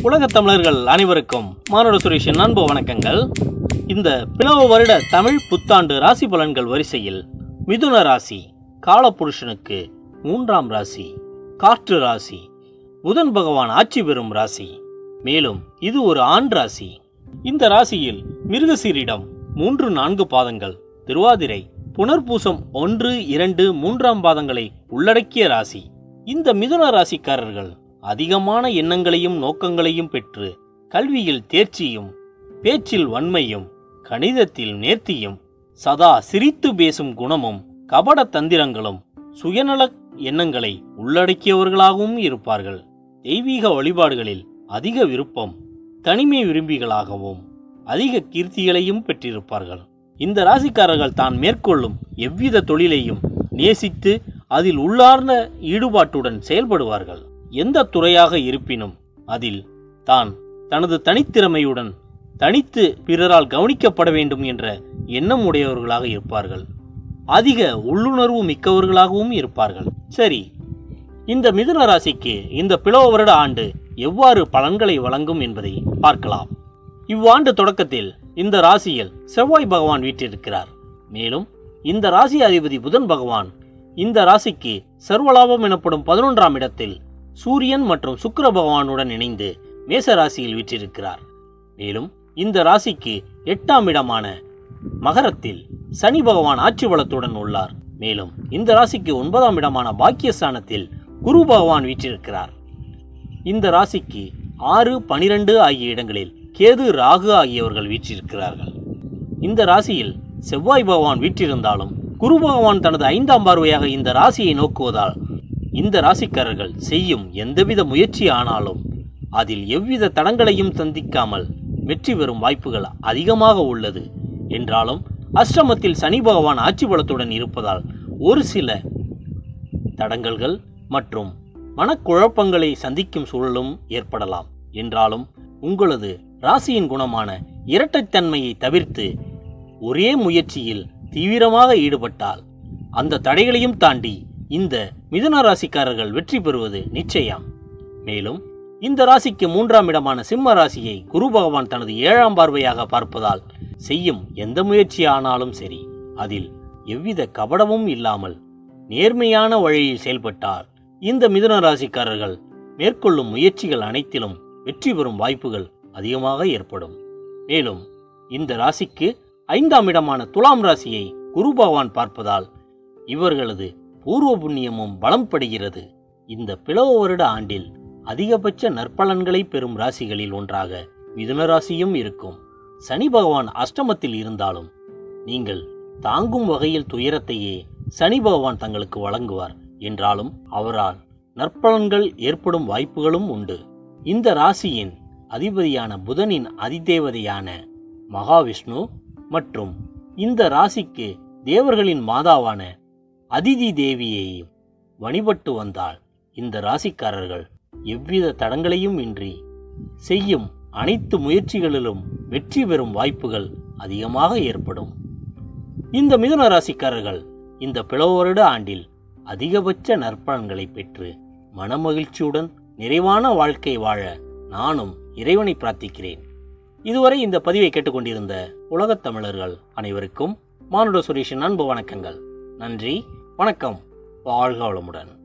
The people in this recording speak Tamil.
உலகத் தமிழர்கள் அனைவருக்கும் மானுட சுரேஷின் அன்பு வணக்கங்கள் இந்த பிளவ வருட தமிழ் புத்தாண்டு ராசி பலன்கள் வரிசையில் மிதுன ராசி காலபுருஷனுக்கு மூன்றாம் ராசி காற்று ராசி புதன் பகவான் ஆட்சி பெறும் ராசி மேலும் இது ஒரு ஆண் ராசி இந்த ராசியில் மிருகசீரிடம் மூன்று நான்கு பாதங்கள் திருவாதிரை புனர்பூசம் ஒன்று இரண்டு மூன்றாம் பாதங்களை உள்ளடக்கிய ராசி இந்த மிதுன ராசிக்காரர்கள் அதிகமான எண்ணங்களையும் நோக்கங்களையும் பெற்று கல்வியில் தேர்ச்சியும் பேச்சில் வன்மையும் கணிதத்தில் நேர்த்தியும் சதா சிரித்து பேசும் குணமும் கபட தந்திரங்களும் சுயநல எண்ணங்களை உள்ளடக்கியவர்களாகவும் இருப்பார்கள் தெய்வீக வழிபாடுகளில் அதிக விருப்பம் தனிமை விரும்பிகளாகவும் அதிக கீர்த்திகளையும் பெற்றிருப்பார்கள் இந்த ராசிக்காரர்கள் தான் மேற்கொள்ளும் எவ்வித தொழிலையும் நேசித்து அதில் உள்ளார்ந்த ஈடுபாட்டுடன் செயல்படுவார்கள் எந்த துறையாக இருப்பினும் அதில் தான் தனது தனித்திறமையுடன் தனித்து பிறரால் கவனிக்கப்பட வேண்டும் என்ற எண்ணம் உடையவர்களாக இருப்பார்கள் அதிக உள்ளுணர்வு மிக்கவர்களாகவும் இருப்பார்கள் சரி இந்த மிதுன ராசிக்கு இந்த பிளவ வருட ஆண்டு எவ்வாறு பலன்களை வழங்கும் என்பதை பார்க்கலாம் இவ்வாண்டு தொடக்கத்தில் இந்த ராசியில் செவ்வாய் பகவான் வீற்றிருக்கிறார் மேலும் இந்த ராசி அதிபதி புதன் பகவான் இந்த ராசிக்கு சர்வலாபம் எனப்படும் பதினொன்றாம் இடத்தில் சூரியன் மற்றும் சுக்கிர பகவானுடன் இணைந்து மேச ராசியில் வீற்றிருக்கிறார் மேலும் இந்த ராசிக்கு எட்டாம் இடமான மகரத்தில் சனி பகவான் ஆட்சி பலத்துடன் உள்ளார் மேலும் இந்த ராசிக்கு ஒன்பதாம் இடமான பாக்கியஸ்தானத்தில் குரு பகவான் வீற்றிருக்கிறார் இந்த ராசிக்கு ஆறு பனிரெண்டு ஆகிய இடங்களில் கேது ராகு ஆகியவர்கள் வீற்றிருக்கிறார்கள் இந்த ராசியில் செவ்வாய் பகவான் வீற்றிருந்தாலும் குரு பகவான் தனது ஐந்தாம் பார்வையாக இந்த ராசியை நோக்குவதால் இந்த ராசிக்காரர்கள் செய்யும் எந்தவித முயற்சி ஆனாலும் அதில் எவ்வித தடங்களையும் சந்திக்காமல் வெற்றி பெறும் வாய்ப்புகள் அதிகமாக உள்ளது என்றாலும் அஷ்டமத்தில் சனி பகவான் ஆட்சி பலத்துடன் இருப்பதால் ஒரு சில தடங்கல்கள் மற்றும் மனக்குழப்பங்களை சந்திக்கும் சூழலும் ஏற்படலாம் என்றாலும் உங்களது ராசியின் குணமான இரட்டைத்தன்மையை தவிர்த்து ஒரே முயற்சியில் தீவிரமாக ஈடுபட்டால் அந்த தடைகளையும் தாண்டி இந்த மிதுன ராசிக்காரர்கள் வெற்றி பெறுவது நிச்சயம் மேலும் இந்த ராசிக்கு மூன்றாம் இடமான சிம்ம ராசியை குரு பகவான் தனது ஏழாம் பார்வையாக பார்ப்பதால் செய்யும் எந்த முயற்சியானாலும் சரி அதில் எவ்வித கபடமும் இல்லாமல் நேர்மையான வழியில் செயல்பட்டால் இந்த மிதுன ராசிக்காரர்கள் மேற்கொள்ளும் முயற்சிகள் அனைத்திலும் வெற்றி பெறும் வாய்ப்புகள் அதிகமாக ஏற்படும் மேலும் இந்த ராசிக்கு ஐந்தாம் இடமான துலாம் ராசியை குரு பகவான் பார்ப்பதால் இவர்களது பூர்வ புண்ணியமும் பலம் படுகிறது இந்த பிளவ வருட ஆண்டில் அதிகபட்ச நற்பலன்களை பெறும் ராசிகளில் ஒன்றாக மிதுன ராசியும் இருக்கும் சனி பகவான் அஷ்டமத்தில் இருந்தாலும் நீங்கள் தாங்கும் வகையில் துயரத்தையே சனி பகவான் தங்களுக்கு வழங்குவார் என்றாலும் அவரால் நற்பலன்கள் ஏற்படும் வாய்ப்புகளும் உண்டு இந்த ராசியின் அதிபதியான புதனின் அதிதேவதையான மகாவிஷ்ணு மற்றும் இந்த ராசிக்கு தேவர்களின் மாதாவான அதிதி தேவியையும் வழிபட்டு வந்தால் இந்த ராசிக்காரர்கள் எவ்வித தடங்களையும் இன்றி செய்யும் அனைத்து முயற்சிகளிலும் வெற்றி பெறும் வாய்ப்புகள் அதிகமாக ஏற்படும் இந்த மிதுன ராசிக்காரர்கள் இந்த பிளவு வருட ஆண்டில் அதிகபட்ச நற்பலன்களை பெற்று மனமகிழ்ச்சியுடன் நிறைவான வாழ்க்கை வாழ நானும் இறைவனை பிரார்த்திக்கிறேன் இதுவரை இந்த பதிவை கேட்டுக்கொண்டிருந்த உலகத் தமிழர்கள் அனைவருக்கும் மானுட சுரேஷின் அன்பு வணக்கங்கள் நன்றி வணக்கம் வாழ்க வளமுடன்